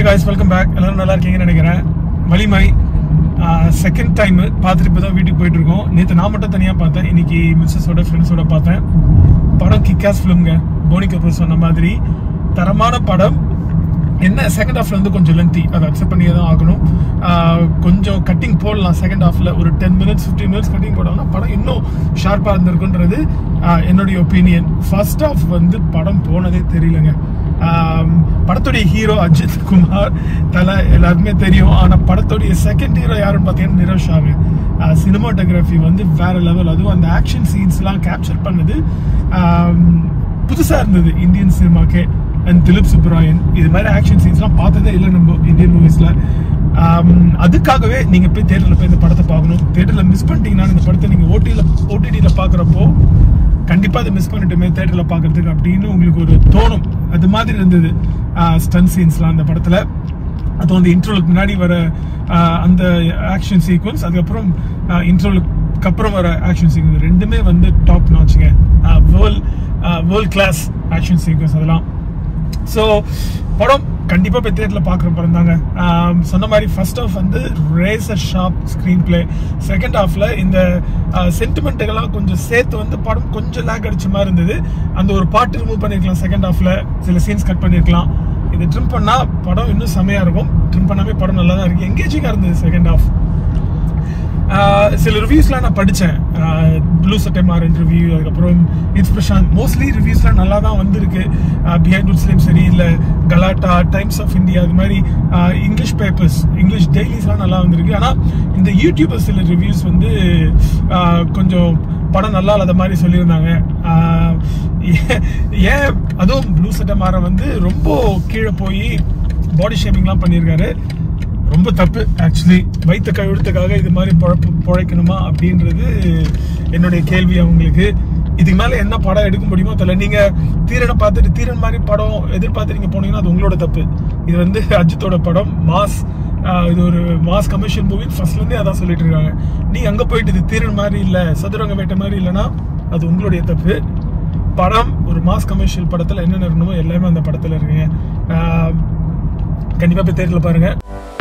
guys welcome back எல்லாரும் நல்லா இருக்கீங்கன்னு நினைக்கிறேன் வலிமை செகண்ட் டைம் பார்த்துட்டு இப்போ தான் வீட்டுக்கு போயிட்டு இருக்கோம் நேற்று நான் மட்டும் தனியாக பார்த்தேன் இன்னைக்கு மிஸ்ஸஸோட ஃப்ரெண்ட்ஸோட பார்த்தேன் படம் கிக்காஸ் ஃபிலிம்ங்க போனி கபூர் சொன்ன மாதிரி தரமான படம் என்ன செகண்ட் ஹாஃப்ல வந்து கொஞ்சம் லென்த்தி அதை அக்செப்ட் பண்ணியே தான் ஆகணும் ஆஹ் கொஞ்சம் கட்டிங் போடலாம் செகண்ட் ஹாஃப்ல ஒரு ten minutes fifteen minutes cutting போடலாம் படம் இன்னும் ஷார்ப்பாக இருந்திருக்குன்றது ஆஹ் என்னுடைய ஒப்பீனியன் ஃபர்ஸ்ட் ஹாஃப் வந்து படம் போனதே தெரியலங்க ஆம், படத்துடைய ஹீரோ அஜித் குமார் தலை எல்லாருக்குமே தெரியும் ஆனா படத்துடைய செகண்ட் ஹீரோ யாருன்னு பார்த்தீங்கன்னா நிரவ் ஷாங்க சினிமாட்டோகிராஃபி வந்து வேற லெவல் அதுவும் அந்த ஆக்ஷன் சீன்ஸ்லாம் கேப்சர் பண்ணது ஆம், புதுசா இருந்தது இந்தியன் சினிமாக்கே அண்ட் திலீப் சுப்ராயன் இது மாதிரி ஆக்ஷன் சீன்ஸ்லாம் பார்த்ததே இல்லை நம்ம இந்தியன் மூவிஸ்ல அதுக்காகவே நீங்க போய் தேட்டரில் போய் இந்த படத்தை பார்க்கணும் தேட்டரில் மிஸ் பண்ணிட்டீங்கன்னா இந்த படத்தை நீங்க ஓடியில் ஓடிடியில் பார்க்குறப்போ கண்டிப்பா அதை மிஸ் பண்ணிட்டுமே தேட்டர்ல பாக்குறதுக்கு அப்படின்னு உங்களுக்கு ஒரு தோணும் அது மாதிரி இருந்தது ஸ்டன் சீன்ஸ்லாம் அந்த படத்துல அது வந்து இன்ட்ரோலுக்கு முன்னாடி வர ஆஹ், அந்த ஆக்ஷன் சீக்வன்ஸ் அதுக்கப்புறம் இன்ட்ரோலுக்கு அப்புறம் வர ஆக்ஷன் சீக்வன்ஸ் ரெண்டுமே வந்து டாப் நாச்சுங்க world world class action sequence அதெல்லாம் ஸோ படம் கண்டிப்பாக போய் தேட்டரில் பார்க்குற படம் தாங்க ஆம், சொன்ன மாதிரி ஃபர்ஸ்ட் ஹாஃப் வந்து razor sharp screenplay second ஹாஃப்ல இந்த சென்டிமெண்ட்டுகள்லாம் கொஞ்சம் சேர்த்து வந்து படம் கொஞ்சம் லேக் அடிச்ச மாதிரி இருந்தது அந்த ஒரு பாட்டு ரிமூவ் பண்ணிருக்கலாம் செகண்ட் ஹாஃப்ல சில சீன்ஸ் கட் பண்ணிருக்கலாம் இது ட்ரிம் பண்ணா படம் இன்னும் செமையா இருக்கும் ட்ரிம் பண்ணாமே படம் நல்லா தான் இருக்கு எங்கேஜிங்காக இருந்தது செகண்ட் ஹாஃப் ஆஹ் சில ரிவ்யூஸ்லாம் நான் படித்தேன் ப்ளூ சட்டை மாறன் ரிவ்யூ அதுக்கப்புறம் இட்ஸ் பிரசாந்த் மோஸ்ட்லி ரிவ்யூஸ்லாம் நல்லா தான் வந்திருக்கு பிஹைண்ட் உட்ஸ்லேயும் சரி இல்லை கலாட்டா டைம்ஸ் ஆஃப் இந்தியா அது மாதிரி ஆஹ் இங்கிலீஷ் பேப்பர்ஸ் இங்கிலீஷ் டெய்லிஸ்லாம் நல்லா வந்திருக்கு ஆனால் இந்த யூடியூபர் சில ரிவ்யூஸ் வந்து ஆஹ் கொஞ்சம் படம் நல்லா இல்லாத மாதிரி சொல்லியிருந்தாங்க ஆஹ் ஏன் ஏன் அதுவும் ப்ளூ சட்டை மாறன் வந்து ரொம்ப கீழே போய் பாடி ஷேமிங்லாம் பண்ணியிருக்காரு ரொம்ப தப்பு ஆக்சுவலி வைத்த கழுவுறதுக்காக இது மாதிரி பொழப்பு பொழைக்கணுமா அப்படின்றது என்னுடைய கேள்வி அவங்களுக்கு இதுக்கு மேல என்ன படம் எடுக்க முடியுமோ தெரியல நீங்க தீரனை பார்த்துட்டு தீரன் மாதிரி படம் எதிர்பார்த்து நீங்க போனீங்கன்னா அது உங்களோட தப்பு இது வந்து அஜித்தோட படம் மாஸ் ஆஹ் இது ஒரு மாஸ் கமர்ஷியல் மூவி ஃபர்ஸ்ட்ல இருந்தே அதான் சொல்லிட்டு இருக்காங்க நீ அங்க போயிட்டு இது தீரன் மாதிரி இல்ல சதுரங்க வேட்டை மாதிரி இல்லைன்னா அது உங்களுடைய தப்பு படம் ஒரு மாஸ் கமர்ஷியல் படத்துல என்ன இருக்கணுமோ எல்லாமே அந்த படத்துல இருக்குங்க ஆஹ் கண்டிப்பா போய் தேட்டரில் பாருங்க